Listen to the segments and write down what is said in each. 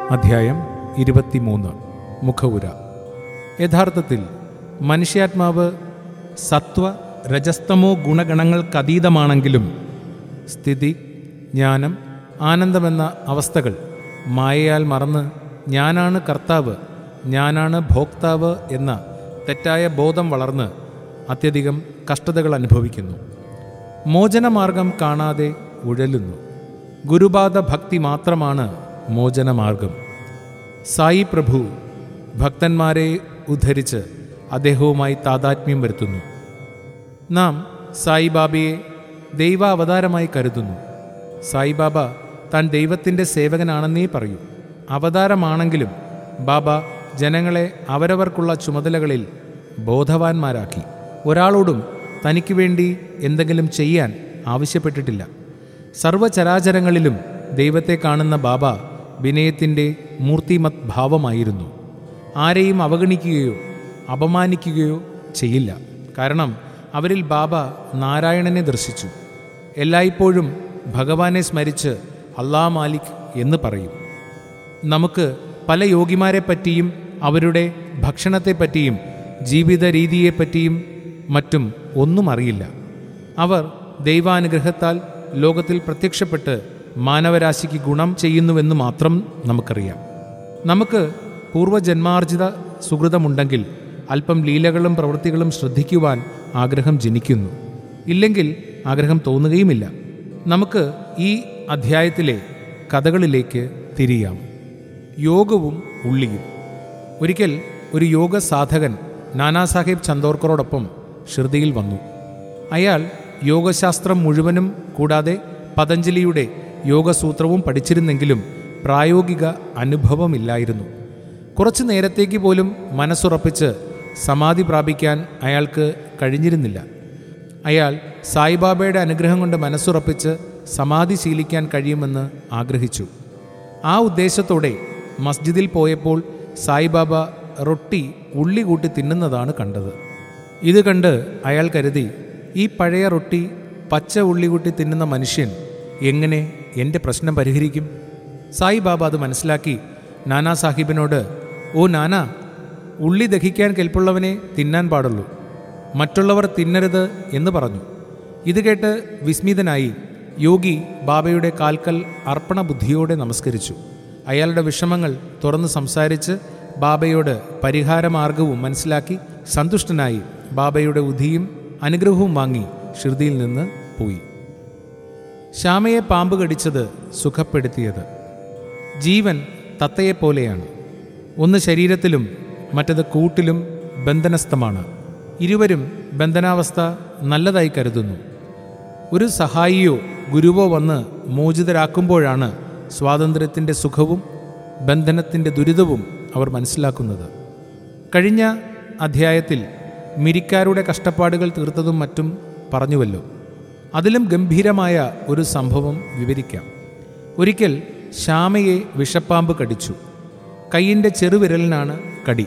അധ്യായം ഇരുപത്തിമൂന്ന് മുഖവുര യഥാർത്ഥത്തിൽ മനുഷ്യാത്മാവ് സത്വ രജസ്തമോ ഗുണഗണങ്ങൾക്കതീതമാണെങ്കിലും സ്ഥിതി ജ്ഞാനം ആനന്ദമെന്ന അവസ്ഥകൾ മായയാൽ മറന്ന് ഞാനാണ് കർത്താവ് ഞാനാണ് ഭോക്താവ് എന്ന തെറ്റായ ബോധം വളർന്ന് അത്യധികം കഷ്ടതകൾ അനുഭവിക്കുന്നു മോചനമാർഗം കാണാതെ ഉഴലുന്നു ഗുരുപാദ ഭക്തി മാത്രമാണ് മോചനമാർഗം സായി പ്രഭു ഭക്തന്മാരെ ഉദ്ധരിച്ച് അദ്ദേഹവുമായി താതാത്മ്യം വരുത്തുന്നു നാം സായിബാബയെ ദൈവാവതാരമായി കരുതുന്നു സായിബാബ താൻ ദൈവത്തിൻ്റെ സേവകനാണെന്നേ പറയൂ അവതാരമാണെങ്കിലും ബാബ ജനങ്ങളെ അവരവർക്കുള്ള ചുമതലകളിൽ ബോധവാന്മാരാക്കി ഒരാളോടും തനിക്ക് വേണ്ടി എന്തെങ്കിലും ചെയ്യാൻ ആവശ്യപ്പെട്ടിട്ടില്ല സർവചരാചരങ്ങളിലും ദൈവത്തെ കാണുന്ന ബാബ വിനയത്തിൻ്റെ മൂർത്തിമത് ഭാവമായിരുന്നു ആരെയും അവഗണിക്കുകയോ അപമാനിക്കുകയോ ചെയ്യില്ല കാരണം അവരിൽ ബാബ നാരായണനെ ദർശിച്ചു എല്ലായ്പ്പോഴും ഭഗവാനെ സ്മരിച്ച് അള്ളാ മാലിക് എന്ന് പറയും നമുക്ക് പല യോഗിമാരെ പറ്റിയും അവരുടെ ഭക്ഷണത്തെപ്പറ്റിയും ജീവിത രീതിയെപ്പറ്റിയും മറ്റും ഒന്നും അറിയില്ല അവർ ദൈവാനുഗ്രഹത്താൽ ലോകത്തിൽ പ്രത്യക്ഷപ്പെട്ട് മാനവരാശിക്ക് ഗുണം ചെയ്യുന്നുവെന്ന് മാത്രം നമുക്കറിയാം നമുക്ക് പൂർവജന്മാർജിത സുഹൃതമുണ്ടെങ്കിൽ അല്പം ലീലകളും പ്രവൃത്തികളും ശ്രദ്ധിക്കുവാൻ ആഗ്രഹം ജനിക്കുന്നു ഇല്ലെങ്കിൽ ആഗ്രഹം തോന്നുകയുമില്ല നമുക്ക് ഈ അധ്യായത്തിലെ കഥകളിലേക്ക് തിരിയാം യോഗവും ഉള്ളിയും ഒരിക്കൽ ഒരു യോഗ സാധകൻ നാനാസാഹേബ് ചന്ദോർക്കറോടൊപ്പം ഷിർദിയിൽ വന്നു അയാൾ യോഗശാസ്ത്രം മുഴുവനും കൂടാതെ പതഞ്ജലിയുടെ യോഗസൂത്രവും പഠിച്ചിരുന്നെങ്കിലും പ്രായോഗിക അനുഭവമില്ലായിരുന്നു കുറച്ചു നേരത്തേക്ക് പോലും മനസ്സുറപ്പിച്ച് സമാധി പ്രാപിക്കാൻ അയാൾക്ക് കഴിഞ്ഞിരുന്നില്ല അയാൾ സായിബാബയുടെ അനുഗ്രഹം കൊണ്ട് മനസ്സുറപ്പിച്ച് സമാധി ശീലിക്കാൻ കഴിയുമെന്ന് ആഗ്രഹിച്ചു ആ ഉദ്ദേശത്തോടെ മസ്ജിദിൽ പോയപ്പോൾ സായിബാബ റൊട്ടി ഉള്ളി കൂട്ടി തിന്നുന്നതാണ് കണ്ടത് ഇത് കണ്ട് അയാൾ കരുതി ഈ പഴയ റൊട്ടി പച്ച ഉള്ളി കൂട്ടി തിന്നുന്ന മനുഷ്യൻ എങ്ങനെ എൻ്റെ പ്രശ്നം പരിഹരിക്കും സായിബാബ അത് മനസ്സിലാക്കി നാനാ സാഹിബിനോട് ഓ നാനാ ഉള്ളി ദഹിക്കാൻ കെൽപ്പുള്ളവനെ തിന്നാൻ പാടുള്ളൂ മറ്റുള്ളവർ തിന്നരുത് എന്ന് പറഞ്ഞു ഇത് കേട്ട് വിസ്മിതനായി യോഗി ബാബയുടെ കാൽക്കൽ അർപ്പണ ബുദ്ധിയോടെ നമസ്കരിച്ചു അയാളുടെ വിഷമങ്ങൾ തുറന്ന് സംസാരിച്ച് ബാബയോട് പരിഹാരമാർഗവും മനസ്സിലാക്കി സന്തുഷ്ടനായി ബാബയുടെ ഉധിയും അനുഗ്രഹവും വാങ്ങി ഷിർദിയിൽ നിന്ന് പോയി ശ്യാമയെ പാമ്പ് കടിച്ചത് സുഖപ്പെടുത്തിയത് ജീവൻ തത്തയെപ്പോലെയാണ് ഒന്ന് ശരീരത്തിലും മറ്റത് കൂട്ടിലും ബന്ധനസ്ഥമാണ് ഇരുവരും ബന്ധനാവസ്ഥ നല്ലതായി കരുതുന്നു ഒരു സഹായിയോ ഗുരുവോ വന്ന് മോചിതരാക്കുമ്പോഴാണ് സ്വാതന്ത്ര്യത്തിൻ്റെ സുഖവും ബന്ധനത്തിൻ്റെ ദുരിതവും അവർ മനസ്സിലാക്കുന്നത് കഴിഞ്ഞ അധ്യായത്തിൽ മിരിക്കാരുടെ കഷ്ടപ്പാടുകൾ തീർത്തതും മറ്റും പറഞ്ഞുവല്ലോ അതിലും ഗംഭീരമായ ഒരു സംഭവം വിവരിക്കാം ഒരിക്കൽ ശ്യാമയെ വിഷപ്പാമ്പ് കടിച്ചു കൈയിൻ്റെ ചെറുവിരലിനാണ് കടി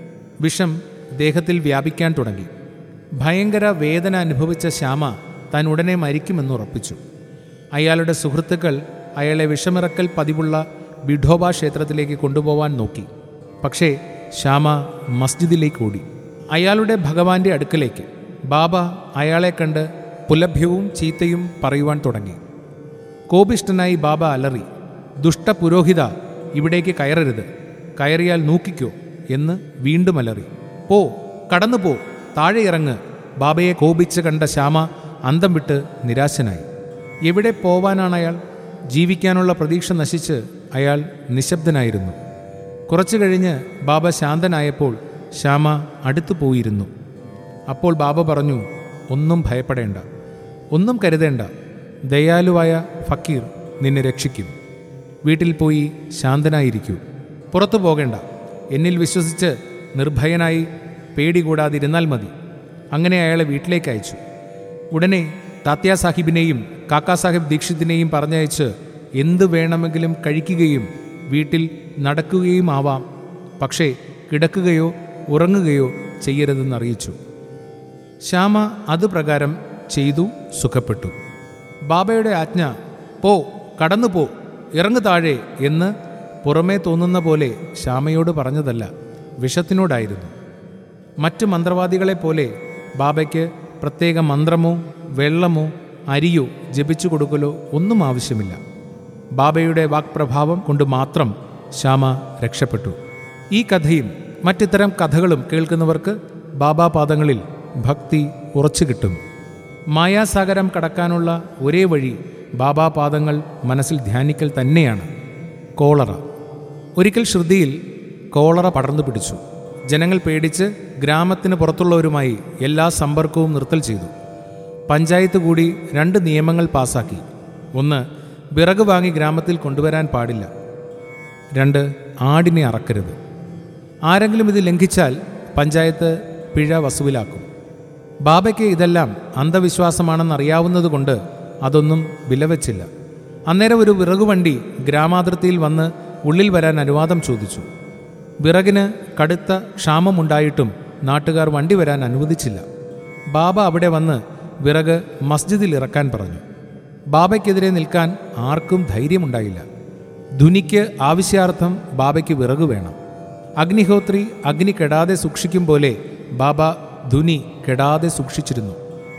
വിഷം ദേഹത്തിൽ വ്യാപിക്കാൻ തുടങ്ങി ഭയങ്കര വേദന അനുഭവിച്ച ശ്യാമ താൻ ഉടനെ മരിക്കുമെന്ന് ഉറപ്പിച്ചു അയാളുടെ സുഹൃത്തുക്കൾ അയാളെ വിഷമിറക്കൽ പതിവുള്ള വിഠോബ ക്ഷേത്രത്തിലേക്ക് കൊണ്ടുപോവാൻ നോക്കി പക്ഷേ ശ്യാമ മസ്ജിദിലേക്ക് ഓടി അയാളുടെ ഭഗവാന്റെ അടുക്കലേക്ക് ബാബ അയാളെ കണ്ട് പുലഭ്യവും ചീത്തയും പറയുവാൻ തുടങ്ങി കോപിഷ്ടനായി ബാബ അലറി ദുഷ്ടപുരോഹിത ഇവിടേക്ക് കയറരുത് കയറിയാൽ നോക്കിക്കോ എന്ന് വീണ്ടും അലറി പോ കടന്നു പോ താഴെ ഇറങ്ങ് ബാബയെ കോപിച്ച് കണ്ട ശ്യാമ അന്തം വിട്ട് നിരാശനായി എവിടെ പോവാനാണ് അയാൾ ജീവിക്കാനുള്ള പ്രതീക്ഷ നശിച്ച് അയാൾ നിശബ്ദനായിരുന്നു കുറച്ചു കഴിഞ്ഞ് ബാബ ശാന്തനായപ്പോൾ ശ്യാമ അടുത്തു പോയിരുന്നു അപ്പോൾ ബാബ പറഞ്ഞു ഒന്നും ഭയപ്പെടേണ്ട ഒന്നും കരുതേണ്ട ദയാലുവായ ഫക്കീർ നിന്നെ രക്ഷിക്കും വീട്ടിൽ പോയി ശാന്തനായിരിക്കൂ പുറത്തു പോകേണ്ട എന്നിൽ വിശ്വസിച്ച് നിർഭയനായി പേടി കൂടാതിരുന്നാൽ മതി അങ്ങനെ അയാളെ വീട്ടിലേക്ക് അയച്ചു ഉടനെ താത്യാ സാഹിബിനെയും കാക്കാ സാഹിബ് ദീക്ഷിത്തിനെയും പറഞ്ഞയച്ച് എന്ത് വേണമെങ്കിലും കഴിക്കുകയും വീട്ടിൽ നടക്കുകയും ആവാം പക്ഷേ കിടക്കുകയോ ഉറങ്ങുകയോ ചെയ്യരുതെന്നറിയിച്ചു ശ്യാമ അത് പ്രകാരം ചെയ്തു സുഖപ്പെട്ടു ബാബയുടെ ആജ്ഞ പോ കടന്നു പോ ഇറങ്ങു താഴെ എന്ന് പുറമേ തോന്നുന്ന പോലെ ശ്യാമയോട് പറഞ്ഞതല്ല വിഷത്തിനോടായിരുന്നു മറ്റ് മന്ത്രവാദികളെ പോലെ ബാബയ്ക്ക് പ്രത്യേക മന്ത്രമോ വെള്ളമോ അരിയോ ജപിച്ചു കൊടുക്കലോ ഒന്നും ആവശ്യമില്ല ബാബയുടെ വാക്പ്രഭാവം കൊണ്ട് മാത്രം ശ്യാമ രക്ഷപ്പെട്ടു ഈ കഥയും മറ്റിത്തരം കഥകളും കേൾക്കുന്നവർക്ക് ബാബാപാദങ്ങളിൽ ഭക്തി ഉറച്ചു കിട്ടും മായാസാഗരം കടക്കാനുള്ള ഒരേ വഴി ബാബാപാദങ്ങൾ മനസ്സിൽ ധ്യാനിക്കൽ തന്നെയാണ് കോളറ ഒരിക്കൽ ശ്രുതിയിൽ കോളറ പടർന്നു പിടിച്ചു ജനങ്ങൾ പേടിച്ച് ഗ്രാമത്തിന് പുറത്തുള്ളവരുമായി എല്ലാ സമ്പർക്കവും നിർത്തൽ ചെയ്തു പഞ്ചായത്ത് കൂടി രണ്ട് നിയമങ്ങൾ പാസാക്കി ഒന്ന് വിറക് വാങ്ങി ഗ്രാമത്തിൽ കൊണ്ടുവരാൻ പാടില്ല രണ്ട് ആടിനെ അറക്കരുത് ആരെങ്കിലും ഇത് ലംഘിച്ചാൽ പഞ്ചായത്ത് പിഴ വസൂലാക്കും ബാബയ്ക്ക് ഇതെല്ലാം അന്ധവിശ്വാസമാണെന്നറിയാവുന്നതുകൊണ്ട് അതൊന്നും വിലവെച്ചില്ല അന്നേരം ഒരു വിറകുവണ്ടി ഗ്രാമാതിർത്തിയിൽ വന്ന് ഉള്ളിൽ വരാൻ അനുവാദം ചോദിച്ചു വിറകിന് കടുത്ത ക്ഷാമമുണ്ടായിട്ടും നാട്ടുകാർ വണ്ടി വരാൻ അനുവദിച്ചില്ല ബാബ അവിടെ വന്ന് വിറക് മസ്ജിദിൽ ഇറക്കാൻ പറഞ്ഞു ബാബയ്ക്കെതിരെ നിൽക്കാൻ ആർക്കും ധൈര്യമുണ്ടായില്ല ധുനിക്ക് ആവശ്യാർത്ഥം ബാബയ്ക്ക് വിറക് വേണം അഗ്നിഹോത്രി അഗ്നി കെടാതെ സൂക്ഷിക്കും പോലെ ബാബ ധുനി കെടാതെ സൂക്ഷിച്ചിരുന്നു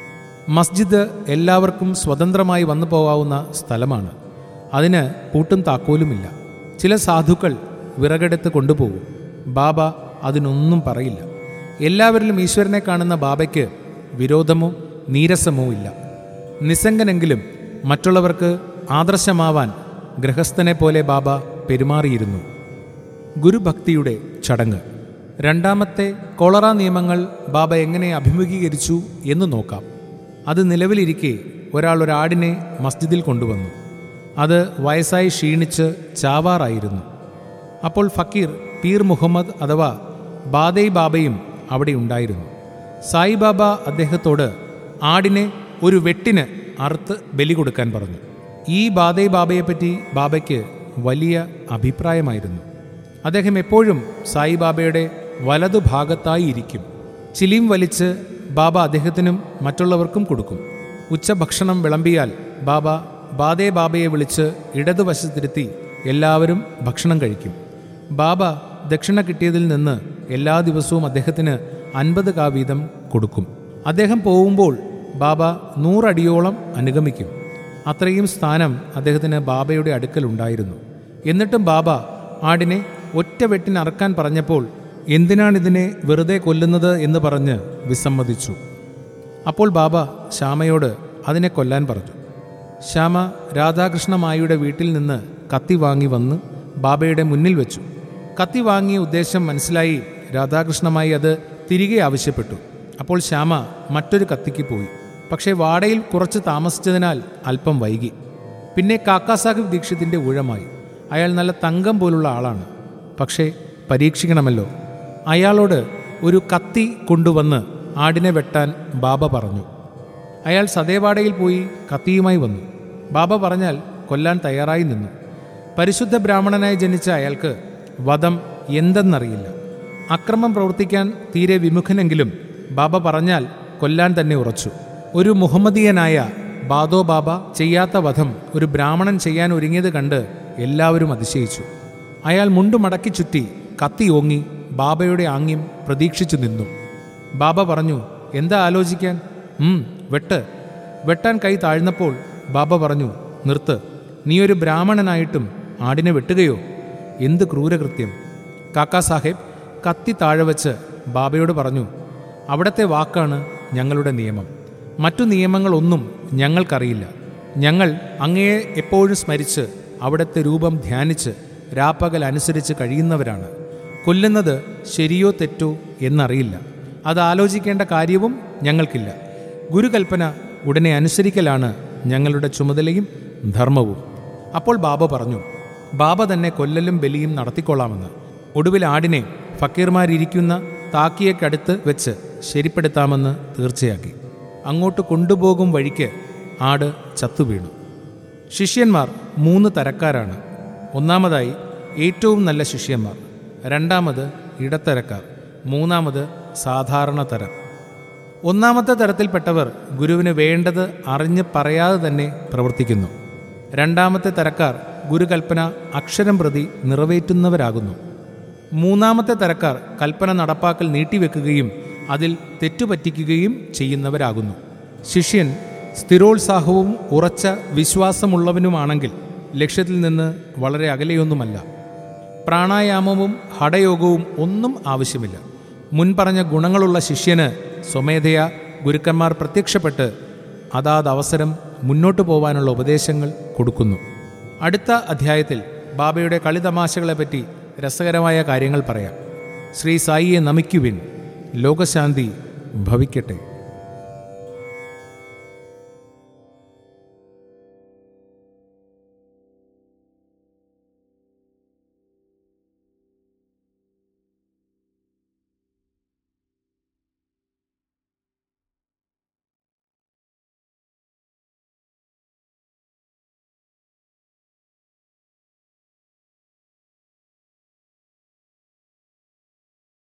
മസ്ജിദ് എല്ലാവർക്കും സ്വതന്ത്രമായി വന്നു പോകാവുന്ന സ്ഥലമാണ് അതിന് പൂട്ടും താക്കോലുമില്ല ചില സാധുക്കൾ വിറകെടുത്ത് കൊണ്ടുപോകും ബാബ അതിനൊന്നും പറയില്ല എല്ലാവരിലും ഈശ്വരനെ കാണുന്ന ബാബയ്ക്ക് വിരോധമോ നീരസമോ ഇല്ല നിസ്സംഗനെങ്കിലും മറ്റുള്ളവർക്ക് ആദർശമാവാൻ ഗൃഹസ്ഥനെ പോലെ ബാബ പെരുമാറിയിരുന്നു ഗുരുഭക്തിയുടെ ചടങ്ങ് രണ്ടാമത്തെ കോളറ നിയമങ്ങൾ ബാബ എങ്ങനെ അഭിമുഖീകരിച്ചു എന്ന് നോക്കാം അത് നിലവിലിരിക്കെ ഒരാൾ ഒരാടിനെ മസ്ജിദിൽ കൊണ്ടുവന്നു അത് വയസ്സായി ക്ഷീണിച്ച് ചാവാറായിരുന്നു അപ്പോൾ ഫക്കീർ പീർ മുഹമ്മദ് അഥവാ ബാദൈ ബാബയും അവിടെ ഉണ്ടായിരുന്നു സായിബാബ അദ്ദേഹത്തോട് ആടിനെ ഒരു വെട്ടിന് അറുത്ത് ബലി കൊടുക്കാൻ പറഞ്ഞു ഈ ബാദൈ ബാബയെപ്പറ്റി ബാബയ്ക്ക് വലിയ അഭിപ്രായമായിരുന്നു അദ്ദേഹം എപ്പോഴും സായിബാബയുടെ വലതുഭാഗത്തായി ഇരിക്കും ചിലിം വലിച്ച് ബാബ അദ്ദേഹത്തിനും മറ്റുള്ളവർക്കും കൊടുക്കും ഉച്ചഭക്ഷണം വിളമ്പിയാൽ ബാബ ബാദേ ബാബയെ വിളിച്ച് ഇടതുവശത്തിരുത്തി എല്ലാവരും ഭക്ഷണം കഴിക്കും ബാബ ദക്ഷിണ കിട്ടിയതിൽ നിന്ന് എല്ലാ ദിവസവും അദ്ദേഹത്തിന് അൻപത് കാ വീതം കൊടുക്കും അദ്ദേഹം പോകുമ്പോൾ ബാബ നൂറടിയോളം അനുഗമിക്കും അത്രയും സ്ഥാനം അദ്ദേഹത്തിന് ബാബയുടെ അടുക്കലുണ്ടായിരുന്നു എന്നിട്ടും ബാബ ആടിനെ ഒറ്റ വെട്ടിന് അറക്കാൻ പറഞ്ഞപ്പോൾ എന്തിനാണിതിനെ വെറുതെ കൊല്ലുന്നത് എന്ന് പറഞ്ഞ് വിസമ്മതിച്ചു അപ്പോൾ ബാബ ശ്യാമയോട് അതിനെ കൊല്ലാൻ പറഞ്ഞു ശ്യാമ രാധാകൃഷ്ണമായിയുടെ വീട്ടിൽ നിന്ന് കത്തി വാങ്ങി വന്ന് ബാബയുടെ മുന്നിൽ വെച്ചു കത്തി വാങ്ങിയ ഉദ്ദേശം മനസ്സിലായി രാധാകൃഷ്ണമായി അത് തിരികെ ആവശ്യപ്പെട്ടു അപ്പോൾ ശ്യാമ മറ്റൊരു കത്തിക്ക് പോയി പക്ഷേ വാടയിൽ കുറച്ച് താമസിച്ചതിനാൽ അല്പം വൈകി പിന്നെ കാക്കാസാഹിബ് ദീക്ഷിതിൻ്റെ ഊഴമായി അയാൾ നല്ല തങ്കം പോലുള്ള ആളാണ് പക്ഷേ പരീക്ഷിക്കണമല്ലോ അയാളോട് ഒരു കത്തി കൊണ്ടുവന്ന് ആടിനെ വെട്ടാൻ ബാബ പറഞ്ഞു അയാൾ സതേവാടയിൽ പോയി കത്തിയുമായി വന്നു ബാബ പറഞ്ഞാൽ കൊല്ലാൻ തയ്യാറായി നിന്നു പരിശുദ്ധ ബ്രാഹ്മണനായി ജനിച്ച അയാൾക്ക് വധം എന്തെന്നറിയില്ല അക്രമം പ്രവർത്തിക്കാൻ തീരെ വിമുഖനെങ്കിലും ബാബ പറഞ്ഞാൽ കൊല്ലാൻ തന്നെ ഉറച്ചു ഒരു മുഹമ്മദീയനായ ബാദോ ബാബ ചെയ്യാത്ത വധം ഒരു ബ്രാഹ്മണൻ ചെയ്യാൻ ഒരുങ്ങിയത് കണ്ട് എല്ലാവരും അതിശയിച്ചു അയാൾ മുണ്ടു മടക്കി ചുറ്റി കത്തി ഓങ്ങി ബാബയുടെ ആംഗ്യം പ്രതീക്ഷിച്ചു നിന്നു ബാബ പറഞ്ഞു എന്താ ആലോചിക്കാൻ ഉം വെട്ട് വെട്ടാൻ കൈ താഴ്ന്നപ്പോൾ ബാബ പറഞ്ഞു നിർത്ത് നീ ഒരു ബ്രാഹ്മണനായിട്ടും ആടിനെ വെട്ടുകയോ എന്ത് ക്രൂരകൃത്യം കാക്കാ സാഹേബ് കത്തി താഴെ വച്ച് ബാബയോട് പറഞ്ഞു അവിടത്തെ വാക്കാണ് ഞങ്ങളുടെ നിയമം മറ്റു നിയമങ്ങളൊന്നും ഞങ്ങൾക്കറിയില്ല ഞങ്ങൾ അങ്ങയെ എപ്പോഴും സ്മരിച്ച് അവിടുത്തെ രൂപം ധ്യാനിച്ച് രാപ്പകൽ അനുസരിച്ച് കഴിയുന്നവരാണ് കൊല്ലുന്നത് ശരിയോ തെറ്റോ എന്നറിയില്ല അത് ആലോചിക്കേണ്ട കാര്യവും ഞങ്ങൾക്കില്ല ഗുരുകൽപ്പന ഉടനെ അനുസരിക്കലാണ് ഞങ്ങളുടെ ചുമതലയും ധർമ്മവും അപ്പോൾ ബാബ പറഞ്ഞു ബാബ തന്നെ കൊല്ലലും ബലിയും നടത്തിക്കൊള്ളാമെന്ന് ഒടുവിൽ ആടിനെ ഫക്കീർമാരിയ്ക്കുന്ന താക്കിയക്കടുത്ത് വെച്ച് ശരിപ്പെടുത്താമെന്ന് തീർച്ചയാക്കി അങ്ങോട്ട് കൊണ്ടുപോകും വഴിക്ക് ആട് ചത്തുവീണു ശിഷ്യന്മാർ മൂന്ന് തരക്കാരാണ് ഒന്നാമതായി ഏറ്റവും നല്ല ശിഷ്യന്മാർ രണ്ടാമത് ഇടത്തരക്കാർ മൂന്നാമത് സാധാരണ തരം ഒന്നാമത്തെ തരത്തിൽപ്പെട്ടവർ ഗുരുവിന് വേണ്ടത് അറിഞ്ഞ് പറയാതെ തന്നെ പ്രവർത്തിക്കുന്നു രണ്ടാമത്തെ തരക്കാർ ഗുരുകൽപ്പന അക്ഷരം പ്രതി നിറവേറ്റുന്നവരാകുന്നു മൂന്നാമത്തെ തരക്കാർ കൽപ്പന നടപ്പാക്കൽ നീട്ടിവെക്കുകയും അതിൽ തെറ്റുപറ്റിക്കുകയും ചെയ്യുന്നവരാകുന്നു ശിഷ്യൻ സ്ഥിരോത്സാഹവും ഉറച്ച വിശ്വാസമുള്ളവനുമാണെങ്കിൽ ലക്ഷ്യത്തിൽ നിന്ന് വളരെ അകലെയൊന്നുമല്ല പ്രാണായാമവും ഹഠയോഗവും ഒന്നും ആവശ്യമില്ല മുൻപറഞ്ഞ ഗുണങ്ങളുള്ള ശിഷ്യന് സ്വമേധയാ ഗുരുക്കന്മാർ പ്രത്യക്ഷപ്പെട്ട് അതാത് അവസരം മുന്നോട്ടു പോവാനുള്ള ഉപദേശങ്ങൾ കൊടുക്കുന്നു അടുത്ത അധ്യായത്തിൽ ബാബയുടെ കളിതമാശകളെപ്പറ്റി രസകരമായ കാര്യങ്ങൾ പറയാം ശ്രീ സായിയെ നമിക്കുവിൻ ലോകശാന്തി ഭവിക്കട്ടെ